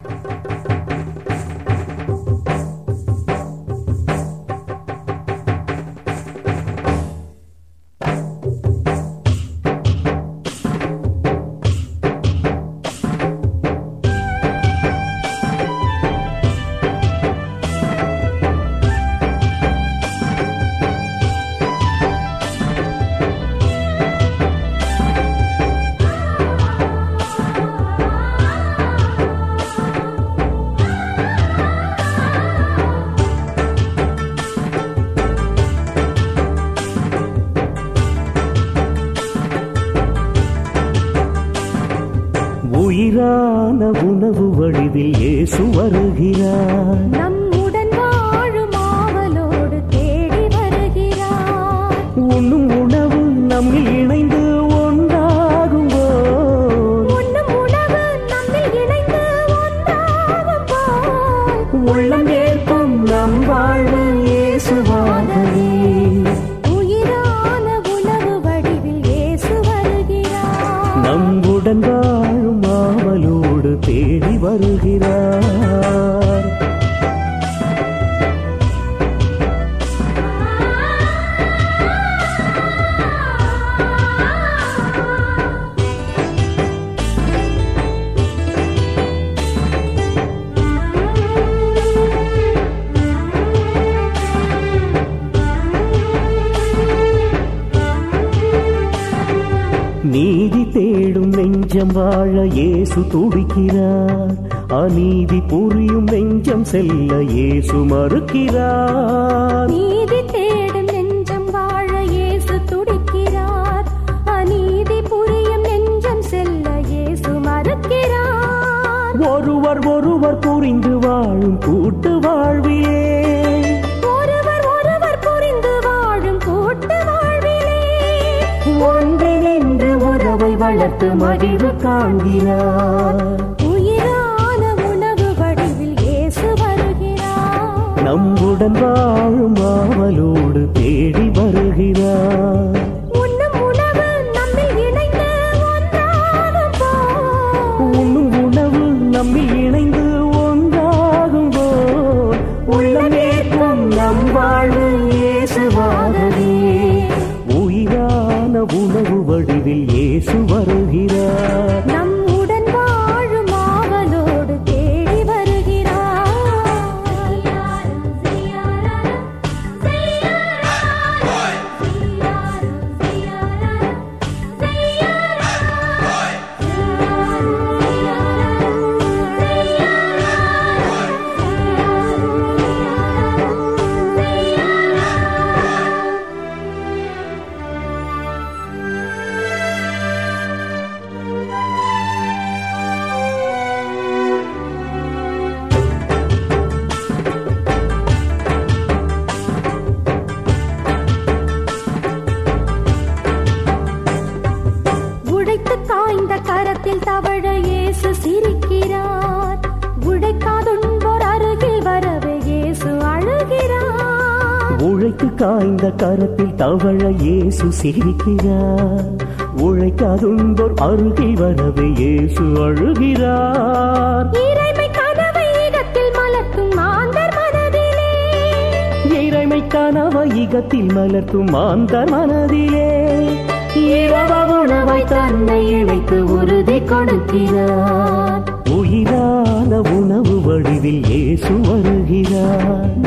உயிரான உணவு வடிவில் இயேசு வருகிறார் நம்முடன் வாழும் ஆவலோடு தேடி வருகிறார் உண்ணும் உணவு நம்மில் இணைந்து ஒன்றாகும் போல் உண்ணும் உணவு நம்மில் இணைந்து ஒன்றாகும் போல் உள்ளம் ஏற்கும் நம் வாழ்வு இயேசுவாகவே உயிரான உணவு வடிவில் இயேசு வருகிறார் நம்முடன் வாழும் ஆவலோடு தேடி வருகிறார் நீதி தேடும் நெஞ்சம் வாழ இயேசு துடிக்கிறார் அநீதி புரியும் நெஞ்சம் செல்ல இயேசு மறுக்கிறார் நீதி தேடும் நெஞ்சம் வாழ இயேசு துடிக்கிறார் அநீதி புரியும் நெஞ்சம் செல்ல இயேசு மறுக்கிறார் ஒருவர் ஒருவர் புரிந்து வாழும் கூட்டு வாழ்விலே ஒருவர் ஒருவர் புரிந்து வாழும் கூட்டு வாழ்விலே ஒன்றிணைந்து உறவை வளர்த்து மகிழ்வு காண்கிறார் உயிரான உணவு வடிவில் இயேசு வருகிறார் நம்முடன் வாழும் ஆவலோடு தேடி வருகிறார் உண்ணும் உணவு நம்மில் இணைந்து ஒன்றாகும் போல் உண்ணும் உணவு நம்மில் இணைந்து ஒன்றாகும் போல் உள்ளம் ஏற்கும் நம் வாழ்வு இயேசுவாகவே உயிரான உணவு வடிவில் இயேசு வருகிறார் நம்முடன் வாழும் ஆவலோடு தேடி வருகிறார் உடைத்து காய்ந்த கரத்தில் தவழ இயேசு சிரிக்கிறார் உடைக்காதுன்போர் அருகில் வரவே இயேசு அழுகிறார் உழைத்து காய்ந்த கரத்தில் தவழ இயேசு சிரிக்கிறார் உழைக்காதுன்போர் அருகில் வரவே இயேசு அழுகிறார் இறைமை கனவை ஈகத்தில் மலர்த்தும் மாந்தர் மனதிலே இறைமை கனவை இகத்தில் மலர்த்தும் மாந்தர் மனதிலே இரவ உணவை தன்னை இழைத்து உறுதி கொடுக்கிறார் உயிரான உணவு வடிவில் இயேசு வருகிறார்